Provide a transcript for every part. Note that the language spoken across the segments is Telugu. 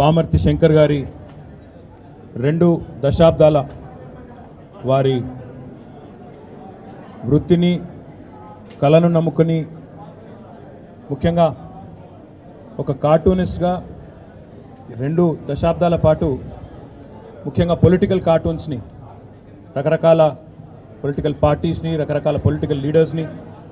పామర్తి శంకర్ గారి రెండు దశాబ్దాల వారి వృత్తిని కళను నమ్ముకొని ముఖ్యంగా ఒక కార్టూనిస్ట్గా రెండు దశాబ్దాల పాటు ముఖ్యంగా పొలిటికల్ కార్టూన్స్ని రకరకాల పొలిటికల్ పార్టీస్ని రకరకాల పొలిటికల్ లీడర్స్ని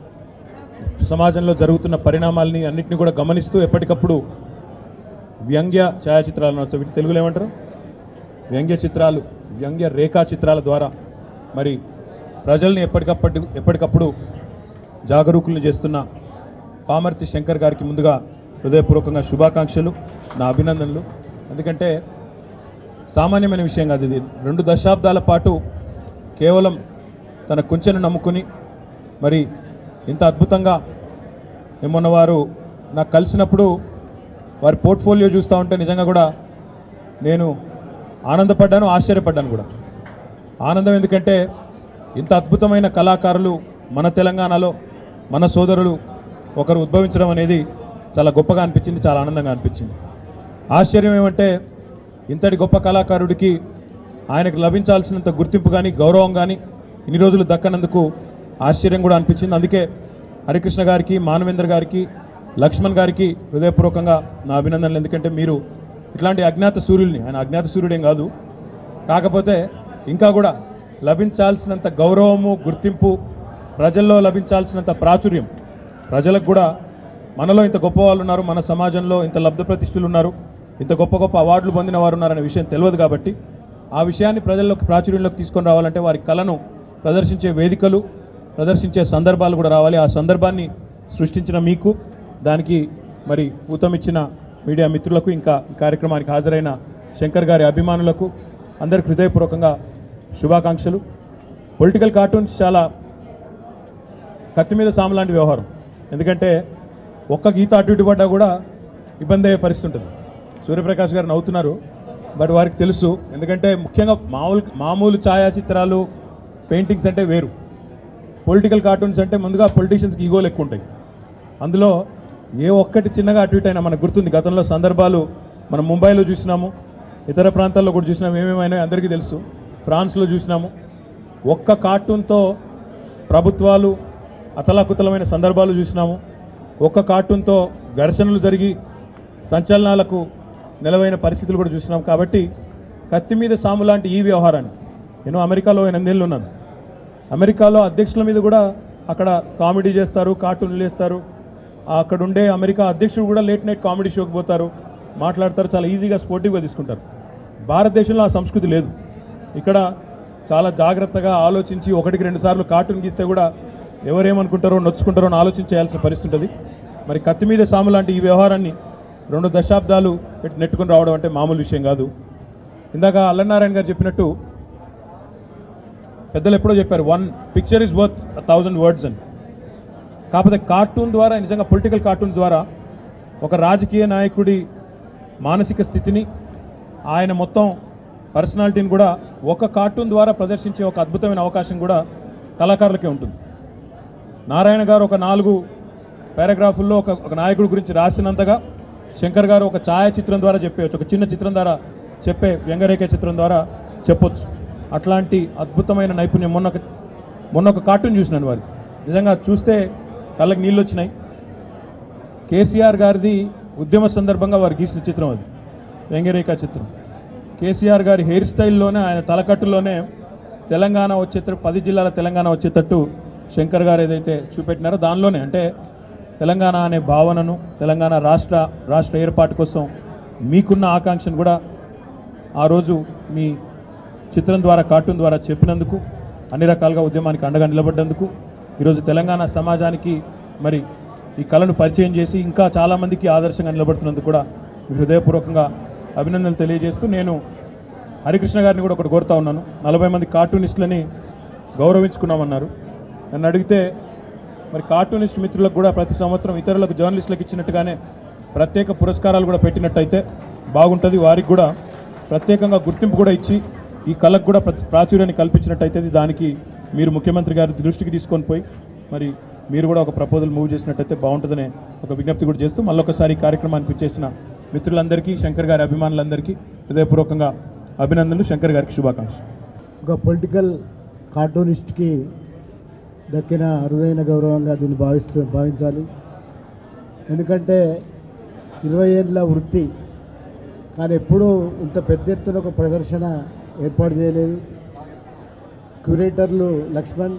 సమాజంలో జరుగుతున్న పరిణామాల్ని అన్నింటినీ కూడా గమనిస్తూ ఎప్పటికప్పుడు వ్యంగ్య ఛాయాచిత్రాలు అనొచ్చు వీటి తెలుగులో ఏమంటారు వ్యంగ్య చిత్రాలు వ్యంగ్య రేఖా చిత్రాల ద్వారా మరి ప్రజల్ని ఎప్పటికప్పుడు ఎప్పటికప్పుడు జాగరూకులను చేస్తున్న పామర్తి శంకర్ గారికి ముందుగా హృదయపూర్వకంగా శుభాకాంక్షలు నా అభినందనలు ఎందుకంటే సామాన్యమైన విషయం కాదు ఇది రెండు దశాబ్దాల పాటు కేవలం తన కుంచెను నమ్ముకుని మరి ఇంత అద్భుతంగా ఏమన్న వారు నాకు కలిసినప్పుడు వారి పోర్ట్ఫోలియో చూస్తూ ఉంటే నిజంగా కూడా నేను ఆనందపడ్డాను ఆశ్చర్యపడ్డాను కూడా ఆనందం ఎందుకంటే ఇంత అద్భుతమైన కళాకారులు మన తెలంగాణలో మన సోదరులు ఒకరు ఉద్భవించడం అనేది చాలా గొప్పగా అనిపించింది చాలా ఆనందంగా అనిపించింది ఆశ్చర్యం ఏమంటే ఇంతటి గొప్ప కళాకారుడికి ఆయనకు లభించాల్సినంత గుర్తింపు కానీ గౌరవం కానీ ఇన్ని రోజులు దక్కనందుకు ఆశ్చర్యం కూడా అనిపించింది అందుకే హరికృష్ణ గారికి మానవేంద్ర గారికి లక్ష్మణ్ గారికి హృదయపూర్వకంగా నా అభినందనలు ఎందుకంటే మీరు ఇట్లాంటి అజ్ఞాత సూర్యుల్ని ఆయన అజ్ఞాత సూర్యుడేం కాదు కాకపోతే ఇంకా కూడా లభించాల్సినంత గౌరవము గుర్తింపు ప్రజల్లో లభించాల్సినంత ప్రాచుర్యం ప్రజలకు కూడా మనలో ఇంత గొప్ప వాళ్ళు ఉన్నారు మన సమాజంలో ఇంత లబ్ధ ప్రతిష్ఠులు ఉన్నారు ఇంత గొప్ప గొప్ప అవార్డులు పొందిన వారు ఉన్నారనే విషయం తెలియదు కాబట్టి ఆ విషయాన్ని ప్రజల్లోకి ప్రాచుర్యంలోకి తీసుకొని రావాలంటే వారి కళను ప్రదర్శించే వేదికలు ప్రదర్శించే సందర్భాలు కూడా రావాలి ఆ సందర్భాన్ని సృష్టించిన మీకు దానికి మరి ఊతమిచ్చిన మీడియా మిత్రులకు ఇంకా ఈ కార్యక్రమానికి హాజరైన శంకర్ గారి అభిమానులకు అందరికి హృదయపూర్వకంగా శుభాకాంక్షలు పొలిటికల్ కార్టూన్స్ చాలా కత్తి మీద సాము లాంటి వ్యవహారం ఎందుకంటే ఒక్క గీత అటు ఇటు పడ్డా కూడా ఇబ్బంది అయ్యే పరిస్థితి ఉంటుంది సూర్యప్రకాష్ గారు నవ్వుతున్నారు బట్ వారికి తెలుసు ఎందుకంటే ముఖ్యంగా మామూలు మామూలు ఛాయాచిత్రాలు పెయింటింగ్స్ అంటే వేరు పొలిటికల్ కార్టూన్స్ అంటే ముందుగా పొలిటీషియన్స్కి ఈగోలు ఎక్కువ ఉంటాయి అందులో ఏ ఒక్కటి చిన్నగా అటు ఇటు అయినా మనకు గుర్తుంది గతంలో సందర్భాలు మనం ముంబైలో చూసినాము ఇతర ప్రాంతాల్లో కూడా చూసినాము ఏమేమైనా అందరికీ తెలుసు ఫ్రాన్స్లో చూసినాము ఒక్క కార్టూన్తో ప్రభుత్వాలు అతలాకుతలమైన సందర్భాలు చూసినాము ఒక్క కార్టూన్తో ఘర్షణలు జరిగి సంచలనాలకు నిలవైన పరిస్థితులు కూడా చూసినాం కాబట్టి కత్తి మీద సాము లాంటి ఈ వ్యవహారాన్ని నేను అమెరికాలో ఎనిమిదేళ్ళు ఉన్నాను అమెరికాలో అధ్యక్షుల మీద కూడా అక్కడ కామెడీ చేస్తారు కార్టూన్లు వేస్తారు అక్కడ ఉండే అమెరికా అధ్యక్షుడు కూడా లేట్ నైట్ కామెడీ షోకి పోతారు మాట్లాడతారు చాలా ఈజీగా స్పోర్టివ్గా తీసుకుంటారు భారతదేశంలో ఆ సంస్కృతి లేదు ఇక్కడ చాలా జాగ్రత్తగా ఆలోచించి ఒకటికి రెండు సార్లు కార్టూన్ గీస్తే కూడా ఎవరేమనుకుంటారో నొచ్చుకుంటారో అని ఆలోచించి చేయాల్సిన పరిస్థితి ఉంటుంది మరి కత్తి మీద సాము లాంటి ఈ వ్యవహారాన్ని రెండు దశాబ్దాలు పెట్టి నెట్టుకుని రావడం అంటే మామూలు విషయం కాదు ఇందాక అల్లనారాయణ గారు చెప్పినట్టు పెద్దలు ఎప్పుడో చెప్పారు one picture is worth thousand words అని కాకపోతే కార్టూన్ ద్వారా నిజంగా పొలిటికల్ కార్టూన్ ద్వారా ఒక రాజకీయ నాయకుడి మానసిక స్థితిని ఆయన మొత్తం పర్సనాలిటీని కూడా ఒక కార్టూన్ ద్వారా ప్రదర్శించే ఒక అద్భుతమైన అవకాశం కూడా కళాకారులకే ఉంటుంది నారాయణ గారు ఒక నాలుగు పారాగ్రాఫుల్లో ఒక ఒక నాయకుడి గురించి రాసినంతగా శంకర్ గారు ఒక ఛాయాచిత్రం ద్వారా చెప్పవచ్చు ఒక చిన్న చిత్రం ద్వారా చెప్పే వ్యంగరేఖ చిత్రం ద్వారా చెప్పొచ్చు అట్లాంటి అద్భుతమైన నైపుణ్యం మొన్న ఒక మొన్న ఒక కార్టూన్ చూసినాను వారి నిజంగా చూస్తే కళ్ళకి నీళ్ళు వచ్చినాయి కేసీఆర్ గారిది ఉద్యమ సందర్భంగా వారు గీసిన చిత్రం అది వ్యంగ్యరేఖ చిత్రం కేసీఆర్ గారి హెయిర్ స్టైల్లోనే ఆయన తలకట్టులోనే తెలంగాణ వచ్చేటట్టు పది జిల్లాల తెలంగాణ వచ్చేటట్టు శంకర్ గారు ఏదైతే చూపెట్టినారో దానిలోనే అంటే తెలంగాణ అనే భావనను తెలంగాణ రాష్ట్ర రాష్ట్ర ఏర్పాటు కోసం మీకున్న ఆకాంక్షను కూడా ఆ రోజు మీ చిత్రం ద్వారా కార్టూన్ ద్వారా చెప్పినందుకు అన్ని రకాలుగా ఉద్యమానికి అండగా నిలబడ్డందుకు ఈరోజు తెలంగాణ సమాజానికి మరి ఈ కళను పరిచయం చేసి ఇంకా చాలామందికి ఆదర్శంగా నిలబడుతున్నందుకు కూడా మీకు హృదయపూర్వకంగా అభినందనలు తెలియజేస్తూ నేను హరికృష్ణ గారిని కూడా ఒకటి కోరుతా ఉన్నాను నలభై మంది కార్టూనిస్టులని గౌరవించుకున్నామన్నారు నన్ను అడిగితే మరి కార్టూనిస్ట్ మిత్రులకు కూడా ప్రతి సంవత్సరం ఇతరులకు జర్నలిస్టులకు ఇచ్చినట్టుగానే ప్రత్యేక పురస్కారాలు కూడా పెట్టినట్టయితే బాగుంటుంది వారికి కూడా ప్రత్యేకంగా గుర్తింపు కూడా ఇచ్చి ఈ కళకు కూడా ప్రతి- ప్రాచుర్యాన్ని కల్పించినట్టయితే దానికి మీరు ముఖ్యమంత్రి గారి దృష్టికి తీసుకొని పోయి మరి మీరు కూడా ఒక ప్రపోజల్ మూవ్ చేసినట్టయితే బాగుంటుందనే ఒక విజ్ఞప్తి కూడా చేస్తూ మళ్ళొకసారి ఈ కార్యక్రమానికి ఇచ్చేసిన మిత్రులందరికీ శంకర్ గారి అభిమానులందరికీ హృదయపూర్వకంగా అభినందనలు శంకర్ గారికి శుభాకాంక్షలు ఒక పొలిటికల్ కార్టూనిస్ట్కి దక్కిన అరుదైన గౌరవంగా దీన్ని భావిస్తూ భావించాలి ఎందుకంటే ఇరవై ఏళ్ళ వృత్తి కానీ ఎప్పుడూ ఇంత పెద్ద ఎత్తున ఒక ప్రదర్శన ఏర్పాటు చేయలేదు క్యూరేటర్లు లక్ష్మణ్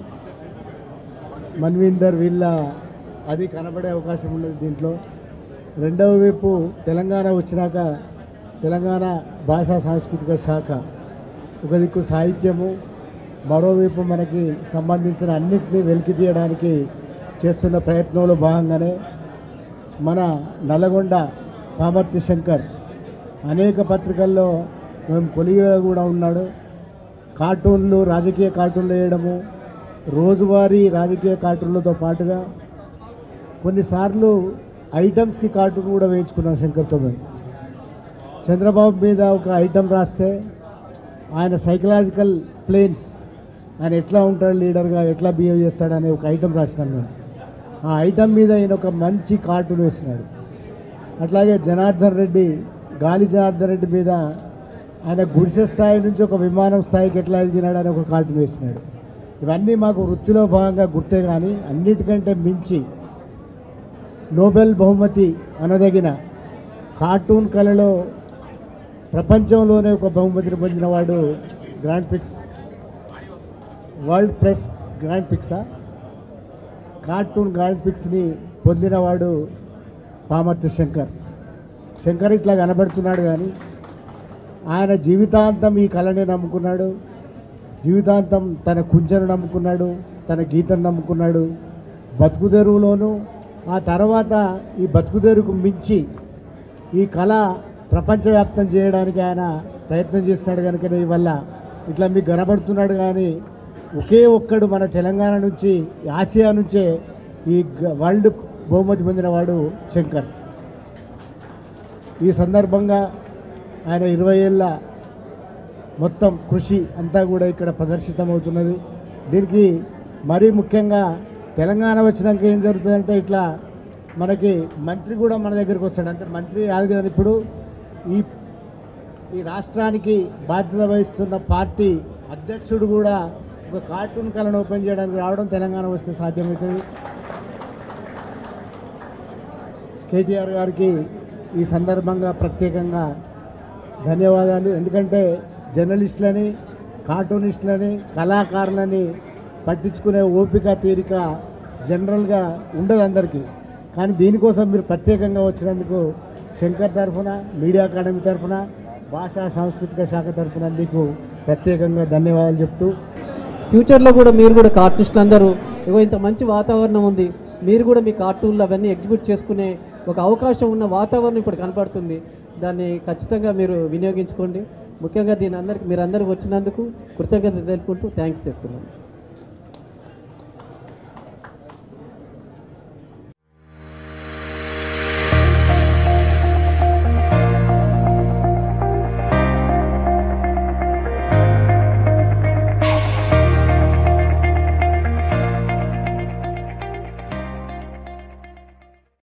మన్వీందర్ వీళ్ళ అది కనబడే అవకాశం ఉన్నది దీంట్లో రెండవ వైపు తెలంగాణ వచ్చినాక తెలంగాణ భాషా సాంస్కృతిక శాఖ ఒక దిక్కు సాహిత్యము మరోవైపు మనకి సంబంధించిన అన్నింటినీ వెలికి తీయడానికి చేస్తున్న ప్రయత్నంలో భాగంగానే మన నల్లగొండ పామర్తి శంకర్ అనేక పత్రికల్లో మేము కొలిగా కూడా ఉన్నాడు కార్టూన్లు రాజకీయ కార్టూన్లు వేయడము రోజువారీ రాజకీయ కార్టూన్లతో పాటుగా కొన్నిసార్లు ఐటమ్స్కి కార్టూన్ కూడా వేయించుకున్నాం శంకర్తో మేము చంద్రబాబు మీద ఒక ఐటమ్ రాస్తే ఆయన సైకలాజికల్ ప్లేన్స్ ఆయన ఎట్లా ఉంటాడు లీడర్గా ఎట్లా బిహేవ్ చేస్తాడు అనే ఒక ఐటమ్ రాసినాను మేము ఆ ఐటమ్ మీద ఈయన ఒక మంచి కార్టూన్ వేసినాడు అట్లాగే జనార్దన్ రెడ్డి గాలి జనార్దన్ రెడ్డి మీద ఆయన గుడిసె స్థాయి నుంచి ఒక విమానం స్థాయికి ఎట్లా ఎదిగినాడు అని ఒక కార్టూన్ వేసినాడు ఇవన్నీ మాకు వృత్తిలో భాగంగా గుర్తే కానీ అన్నిటికంటే మించి నోబెల్ బహుమతి అనదగిన కార్టూన్ కళలో ప్రపంచంలోనే ఒక బహుమతిని పొందినవాడు grand prix world press grand prix cartoon grand పిక్స్ని పొందినవాడు పామర్తి శంకర్ శంకర్ ఇట్లా కనబడుతున్నాడు కానీ ఆయన జీవితాంతం ఈ కళని నమ్ముకున్నాడు జీవితాంతం తన కుంచెను నమ్ముకున్నాడు తన గీతను నమ్ముకున్నాడు బతుకుదెరువులోను ఆ తర్వాత ఈ బతుకుదెరువుకు మించి ఈ కళ ప్రపంచవ్యాప్తం చేయడానికి ఆయన ప్రయత్నం చేస్తున్నాడు కనుకనే ఇవల్ల ఇట్లా మీకు కనబడుతున్నాడు కానీ ఒకే ఒక్కడు మన తెలంగాణ నుంచి ఆసియా నుంచే ఈ గ- వరల్డ్ బహుమతి పొందినవాడు శంకర్ ఈ సందర్భంగా ఆయన ఇరవై ఏళ్ళ మొత్తం కృషి అంతా కూడా ఇక్కడ ప్రదర్శితమవుతున్నది దీనికి మరీ ముఖ్యంగా తెలంగాణ వచ్చినాక ఏం జరుగుతుందంటే ఇట్లా మనకి మంత్రి కూడా మన దగ్గరికి వస్తాడు అంటే మంత్రి కాదు కదా ఇప్పుడు ఈ ఈ రాష్ట్రానికి బాధ్యత వహిస్తున్న పార్టీ అధ్యక్షుడు కూడా ఒక కార్టూన్ కళను ఓపెన్ చేయడానికి రావడం తెలంగాణ వస్తే సాధ్యమవుతుంది కేటీఆర్ గారికి ఈ సందర్భంగా ప్రత్యేకంగా ధన్యవాదాలు ఎందుకంటే జర్నలిస్టులని కార్టూనిస్టులని కళాకారులని పట్టించుకునే ఓపిక తీరిక జనరల్గా ఉండదు అందరికీ కానీ దీనికోసం మీరు ప్రత్యేకంగా వచ్చినందుకు శంకర్ తరఫున మీడియా అకాడమీ తరఫున భాషా సాంస్కృతిక శాఖ తరఫున మీకు ప్రత్యేకంగా ధన్యవాదాలు చెప్తూ ఫ్యూచర్లో కూడా మీరు కూడా కార్టూనిస్టులు అందరూ ఇగో ఇంత మంచి వాతావరణం ఉంది మీరు కూడా మీ కార్టూన్లు అవన్నీ ఎగ్జిబిట్ చేసుకునే ఒక అవకాశం ఉన్న వాతావరణం ఇప్పుడు కనపడుతుంది దాన్ని ఖచ్చితంగా మీరు వినియోగించుకోండి ముఖ్యంగా దీని అందరికి మీరు అందరూ వచ్చినందుకు కృతజ్ఞత తెలుపుకుంటూ థ్యాంక్స్ చెప్తున్నాను